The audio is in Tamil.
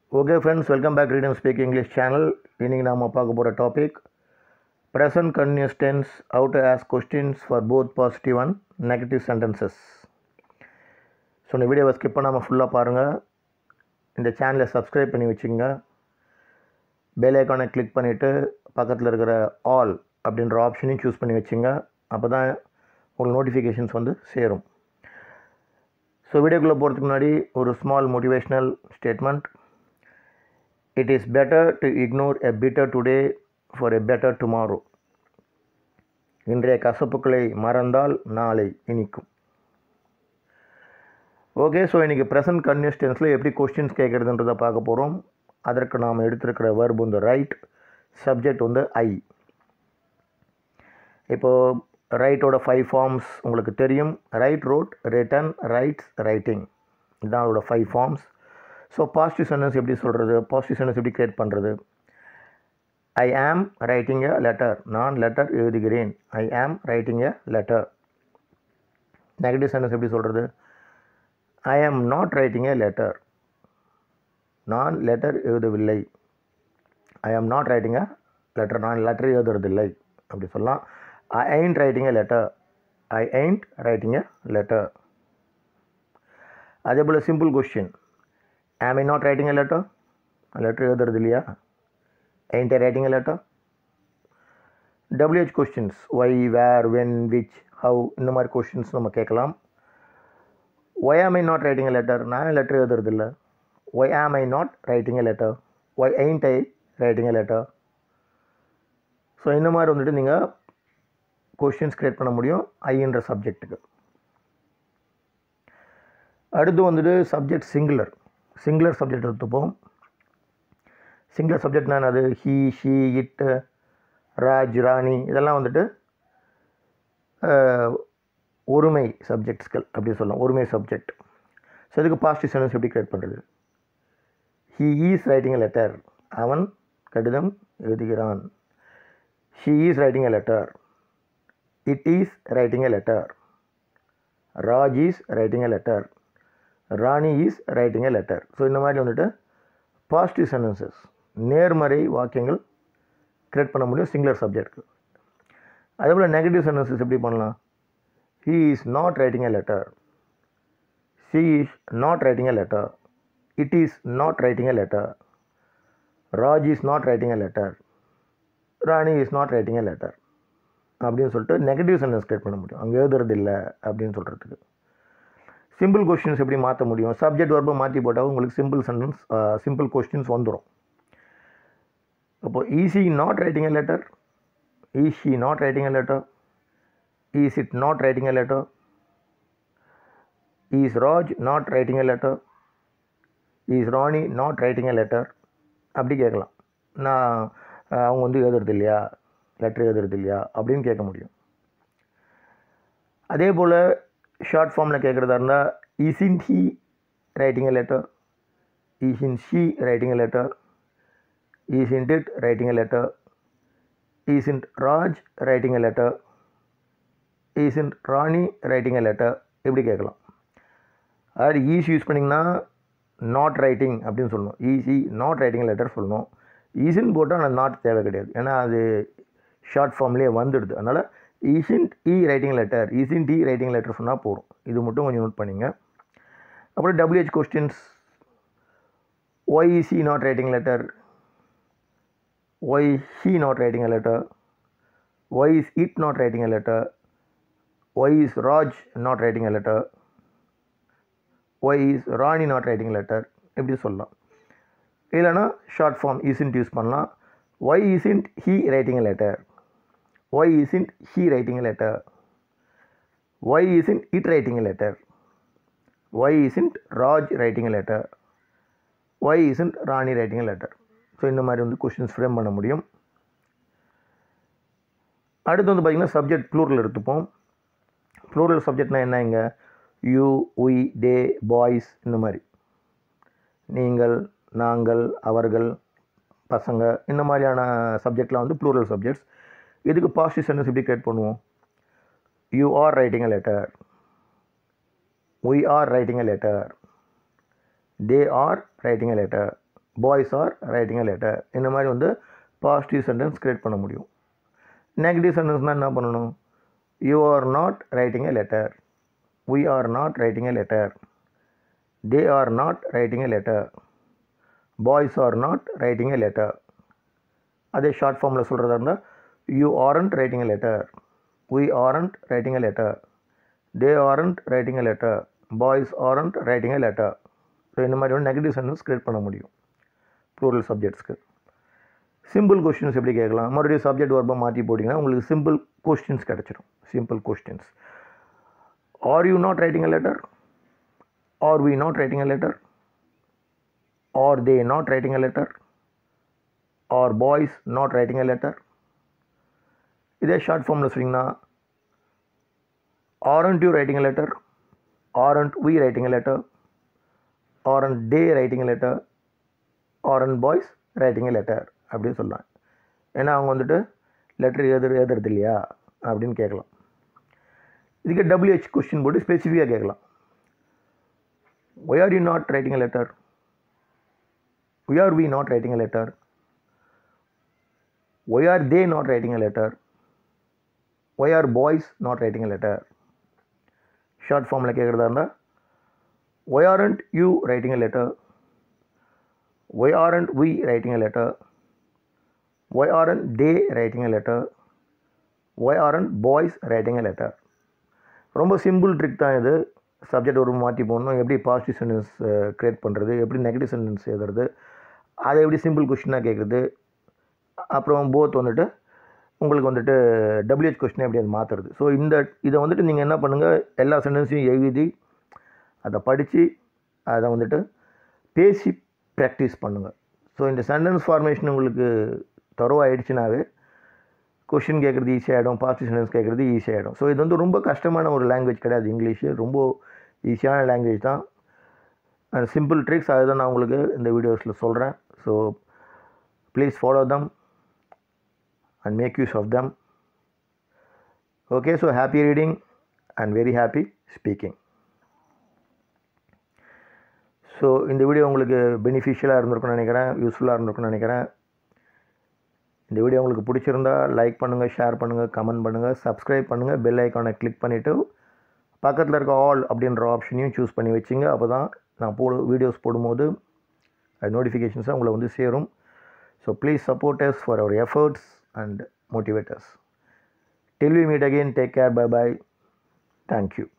ஓகே ஃப்ரெண்ட்ஸ் வெல்கம் பேக் ரீடம் ஸ்பீக் இங்கிலீஷ் சேனல் இன்றைக்கி நாம் பார்க்க போகிற topic present continuous tense how to ask questions for both positive and negative sentences so இந்த வீடியோவை ஸ்கிப் பண்ணாமல் ஃபுல்லாக பாருங்கள் இந்த சேனலை சப்ஸ்கிரைப் பண்ணி வச்சுங்க பெல் ஐக்கானை கிளிக் பண்ணிவிட்டு பக்கத்தில் இருக்கிற ஆல் அப்படின்ற ஆப்ஷனையும் சூஸ் பண்ணி வச்சுங்க அப்போ தான் உங்களுக்கு நோட்டிஃபிகேஷன்ஸ் வந்து சேரும் ஸோ வீடியோக்குள்ளே போகிறதுக்கு முன்னாடி ஒரு small motivational statement it is better to ignore a bitter today for a better tomorrow இன்றைய கசப்புக்களை மறந்தால் நாளை இனிக்கும் ஓகே ஸோ இன்றைக்கி ப்ரெசன்ட் கன்யூஸ் டென்ஸில் எப்படி கொஸ்டின்ஸ் கேட்குறதுன்றதை பார்க்க போகிறோம் அதற்கு நாம் எடுத்திருக்கிற verb வந்து ரைட் சப்ஜெக்ட் வந்து ஐ இப்போது ரைட்டோட ஃபைவ் ஃபார்ம்ஸ் உங்களுக்கு தெரியும் write wrote written writes writing இதுதான் அதோட five forms so positive sentence எப்படி சொல்கிறது பாசிட்டிவ் சென்டென்ஸ் எப்படி கிரியேட் பண்ணுறது I am writing a letter நான் லெட்டர் எழுதுகிறேன் I am writing a letter negative sentence எப்படி சொல்கிறது I am not writing a letter நான் லெட்டர் எழுதவில்லை I am not writing a letter நான் லெட்டர் எழுதுறதில்லை அப்படி சொல்லலாம் I ain't writing a letter I ain't writing a letter அதே போல் simple question am I not writing a letter letter எழுதுறது இல்லையா ain't I writing a letter W H questions why where when which how இந்த மாதிரி கொஸ்டின்ஸ் நம்ம கேட்கலாம் why am I not writing a letter நான் லெட்டர் எழுதுறது இல்லை why am I not writing a letter why ain't I writing a letter so இந்த மாதிரி வந்துட்டு நீங்கள் கொஷின்ஸ் க்ரியேட் பண்ண முடியும் ஐன்ற சப்ஜெக்ட்டுக்கு அடுத்து வந்துட்டு சப்ஜெக்ட் சிங்குலர் சிங்குலர் சப்ஜெக்ட் எடுத்துப்போம் சிங்குலர் சப்ஜெக்ட்னா என்னது he she it Raj Rani இதெல்லாம் வந்துட்டு அஹ், ஒருமை சப்ஜெக்ட்ஸ்கள் அப்படி சொல்லலாம் ஒருமை சப்ஜெக்ட் ஸோ இதுக்கு பாசிட்டிவ் சென்டென்ஸ் எப்படி கிரியேட் பண்ணுறது he is writing a letter அவன் கடிதம் எழுதுகிறான் she is writing a letter it is writing a letter Raj is writing a letter Rani is writing a letter so இந்த மாதிரி வந்துட்டு பாசிட்டிவ் சென்டென்சஸ் நேர்மறை வாக்கியங்கள் கிரியேட் பண்ண முடியும் சிங்குலர் சப்ஜெக்ட்க்கு அதே போல் நெகட்டிவ் சென்டென்சஸ் எப்படி பண்ணலாம் he is not writing a letter she is not writing a letter it is not writing a letter Raj is not writing a letter Rani is not writing a letter அப்படின்னு சொல்லிட்டு நெகட்டிவ் சென்டென்ஸ் கிரியேட் பண்ண முடியும் அங்கே எழுதுறது இல்லை அப்படின்னு சொல்கிறதுக்கு சிம்பிள் கொஸ்டின்ஸ் எப்படி மாற்ற முடியும் சப்ஜெக்ட் வர்பை மாற்றி போட்டால் உங்களுக்கு சிம்பிள் சென்டென்ஸ் சிம்பிள் கொஸ்டின்ஸ் வந்துடும் அப்போ is he not writing a letter is she not writing a letter is it not writing a letter is Raj not writing a letter is Rani not writing a letter அப்படி கேட்கலாம் நான் அஹ், அவங்க வந்து எழுதுறது இல்லையா லெட்டர் எழுதுறது இல்லையா அப்படின்னு கேட்க முடியும் அதே போல் ஷார்ட் ஃபார்மில் கேட்குறதா இருந்தால் isn't he writing a letter isn't she writing a letter isn't it writing a letter isn't Raj writing a letter isn't Rani writing a letter இப்படி கேட்கலாம் அதாவது ஈஸ் யூஸ் பண்ணிங்கன்னா நாட் ரைட்டிங் அப்படின்னு சொல்லணும் ஈஸி நாட் ரைட்டிங் லெட்டர் சொல்லணும் ஈஸின்னு போட்டால் நான் நாட் தேவை கிடையாது ஏன்னா அது ஷார்ட் ஃபார்ம்லேயே வந்துடுது அதனால் isn't he writing letter isn't it writing letter சொன்னால் போதும் இது மட்டும் கொஞ்சம் நோட் பண்ணிங்க அப்புறம் W H questions why is he not writing letter why she not writing a letter why is it not writing a letter why is Raj not writing a letter why is Rani not writing letter இப்படி சொல்லலாம் இல்லைனா ஷார்ட் ஃபார்ம் இசின்ட் யூஸ் பண்ணலாம் why isn't he writing letter why isn't he writing letter why isn't it writing letter why isn't Raj writing letter why isn't Rani writing letter so இந்த மாதிரி வந்து கொஷின்ஸ் ஃப்ரேம் பண்ண முடியும் அடுத்து வந்து பார்த்திங்கன்னா சப்ஜெக்ட் ப்ளூரல் எடுத்துப்போம் ப்ளூரல் சப்ஜெக்ட்னா என்ன இங்கே யூ உய் டே பாய்ஸ் இந்த மாதிரி நீங்கள் நாங்கள் அவர்கள் பசங்க இந்த மாதிரியான சப்ஜெக்ட்லாம் வந்து ப்ளூரல் சப்ஜெக்ட்ஸ் இதுக்கு பாசிட்டிவ் சென்டென்ஸ் எப்படி கிரியேட் பண்ணுவோம் you are writing a letter we are writing a letter they are writing a letter boys are writing a letter இந்த மாதிரி வந்து பாசிட்டிவ் சென்டென்ஸ் க்ரியேட் பண்ண முடியும் நெகட்டிவ் சென்டென்ஸ்னால் என்ன பண்ணணும் you are not writing a letter we are not writing a letter they are not writing a letter boys are not writing a letter அதே ஷார்ட் ஃபார்மில் சொல்கிறதா இருந்தால் you aren't writing a letter we aren't writing a letter they aren't writing a letter boys aren't writing a letter so இந்த மாதிரி வந்து நெகட்டிவ் சென்டென்ஸ் க்ரியேட் பண்ண முடியும் ப்ளூரல் சப்ஜெக்ட்ஸ்க்கு சிம்பிள் கொஸ்டின்ஸ் எப்படி கேட்கலாம் மறுபடியும் சப்ஜெக்ட் வர்பை மாற்றி போட்டிங்கன்னா உங்களுக்கு சிம்பிள் கொஸ்டின்ஸ் கிடச்சிடும் simple questions are you not writing a letter are we not writing a letter are they not writing a letter are boys not writing a letter இதே ஷார்ட் ஃபார்மில் சொன்னீங்கன்னா aren't you writing a letter aren't we writing a letter aren't they writing a letter aren't boys writing a letter அப்படின்னு சொல்லலாம் ஏன்னா அவங்க வந்துட்டு லெட்டர் எழுது எழுதுறது இல்லையா அப்படின்னு கேட்கலாம் இதுக்கு டபிள்யூஹெச் கொஸ்டின் போட்டு ஸ்பெசிஃபிக்காக கேட்கலாம் why are you not writing a letter why are we not writing a letter why are they not writing a letter why are boys not writing a letter short ஃபார்மில் கேட்குறதா இருந்தால் why aren't you writing a letter why aren't we writing a letter why aren't they writing a letter why aren't boys writing a letter ரொம்ப சிம்பிள் ட்ரிக் தான் இது சப்ஜெக்ட் ஒரு மாற்றி போடணும் எப்படி பாசிட்டிவ் சென்டென்ஸ் க்ரியேட் பண்ணுறது எப்படி நெகட்டிவ் சென்டென்ஸ் எழுதுறது அதை எப்படி சிம்பிள் கொஷினாக கேட்குறது அப்புறம் போத் வந்துட்டு உங்களுக்கு வந்துட்டு டபிள்யூஹெச் கொஸ்டினை எப்படி அது மாற்றுறது ஸோ இந்த இதை வந்துட்டு நீங்கள் என்ன பண்ணுங்கள் எல்லா சென்டென்ஸையும் எழுதி அதை படித்து அதை வந்துட்டு பேசி ப்ராக்டிஸ் பண்ணுங்கள் ஸோ இந்த சென்டென்ஸ் ஃபார்மேஷன் உங்களுக்கு ஆயிடுச்சுனாவே கொஷின் கேட்குறது ஈஸியாகிடும் பாசிட்டிவ் சென்டென்ஸ் கேட்குறது ஈஸியாகிடும் ஸோ இது வந்து ரொம்ப கஷ்டமான ஒரு லாங்குவேஜ் கிடையாது இங்கிலீஷு ரொம்ப ஈஸியான லாங்குவேஜ் தான் அண்ட் சிம்பிள் ட்ரிக்ஸ் அதுதான் நான் உங்களுக்கு இந்த வீடியோஸில் சொல்கிறேன் so please follow them and make use of them okay so happy reading and very happy speaking so இந்த வீடியோ உங்களுக்கு பெனிஃபிஷியலாக இருந்திருக்குன்னு நினைக்கிறேன் யூஸ்ஃபுல்லாக இருந்திருக்குன்னு நினைக்கிறேன் இந்த வீடியோ உங்களுக்கு பிடிச்சிருந்தா லைக் பண்ணுங்கள் ஷேர் பண்ணுங்கள் கமெண்ட் பண்ணுங்கள் சப்ஸ்கிரைப் பண்ணுங்கள் பெல் ஐக்கானை கிளிக் பண்ணிவிட்டு பக்கத்தில் இருக்க ஆல் அப்படின்ற ஆப்ஷனையும் சூஸ் பண்ணி வச்சுங்க அப்போ தான் நான் போடு வீடியோஸ் போடும்போது அது நோட்டிஃபிகேஷன்ஸாக உங்களை வந்து சேரும் so please support us for our efforts and motivators till we meet again take care bye bye thank you